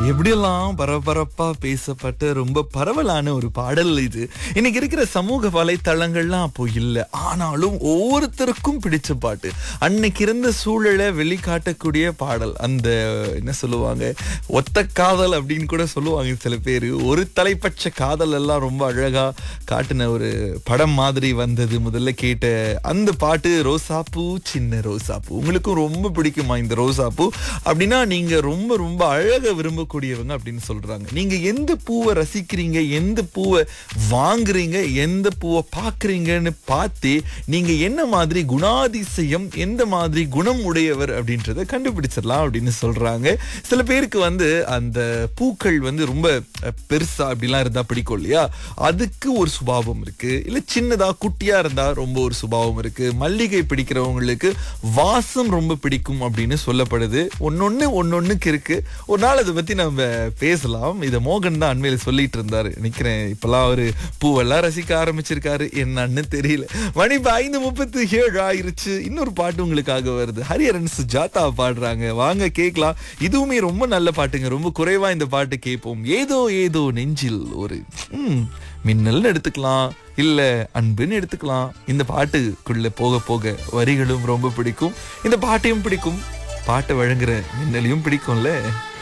எப்படியெல்லாம் பரபரப்பா பேசப்பட்ட ரொம்ப பரவலான ஒரு பாடல் இது இன்னைக்கு இருக்கிற சமூக வலைத்தளங்கள்லாம் அப்போ இல்லை ஆனாலும் ஒவ்வொருத்தருக்கும் பிடிச்ச பாட்டு அன்னைக்கு இருந்த சூழலை வெளிக்காட்டக்கூடிய பாடல் அந்த என்ன சொல்லுவாங்க ஒத்த காதல் அப்படின்னு கூட சொல்லுவாங்க சில பேர் ஒரு தலைப்பட்ச காதல் எல்லாம் ரொம்ப அழகா காட்டின ஒரு படம் மாதிரி வந்தது முதல்ல கேட்ட அந்த பாட்டு ரோசாப்பூ சின்ன ரோசாப்பூ உங்களுக்கும் ரொம்ப பிடிக்குமா இந்த ரோசாப்பூ அப்படின்னா நீங்க ரொம்ப ரொம்ப அழக விரும்பக்கூடியவங்க அப்படின்னு சொல்றாங்க நீங்க எந்த பூவை ரசிக்கிறீங்க எந்த பூவை வாங்குறீங்க எந்த பூவை பாக்குறீங்கன்னு பார்த்து நீங்க என்ன மாதிரி குணாதிசயம் எந்த மாதிரி குணம் உடையவர் அப்படின்றத கண்டுபிடிச்சிடலாம் அப்படின்னு சொல்றாங்க சில பேருக்கு வந்து அந்த பூக்கள் வந்து ரொம்ப அஹ், பெருசா அப்படிலாம் இருந்தா பிடிக்கும் இல்லையா அதுக்கு ஒரு சுபாவம் இருக்கு இல்ல சின்னதா குட்டியா இருந்தா ரொம்ப ஒரு சுபாவம் இருக்கு மல்லிகை பிடிக்கிறவங்களுக்கு வாசம் ரொம்ப பிடிக்கும் அப்படின்னு சொல்லப்படுது ஒன்னொன்னு ஒன்னொன்னுக்கு இருக்கு ஒரு நாள் அதை பத்தி நம்ம பேசலாம் இத மோகன் தான் அண்மையில சொல்லிட்டு இருந்தாரு நிக்கிறேன் இப்பெல்லாம் அவரு பூவெல்லாம் ரசிக்க ஆரம்பிச்சிருக்காரு என்னன்னு தெரியல மணி இப்ப ஐந்து முப்பத்தி ஏழு ஆயிருச்சு இன்னொரு பாட்டு உங்களுக்காக வருது ஹரிஹரன் சுஜாதா பாடுறாங்க வாங்க கேட்கலாம் இதுவுமே ரொம்ப நல்ல பாட்டுங்க ரொம்ப குறைவா இந்த பாட்டு கேட்போம் ஏதோ ஏதோ நெஞ்சில் ஒரு ம், மின்னல்னு எடுத்துக்கலாம் இல்ல அன்புன்னு எடுத்துக்கலாம் இந்த பாட்டுக்குள்ள போக போக வரிகளும் ரொம்ப பிடிக்கும் இந்த பாட்டையும் பிடிக்கும் பாட்டை வழங்குற மின்னலையும் பிடிக்கும்ல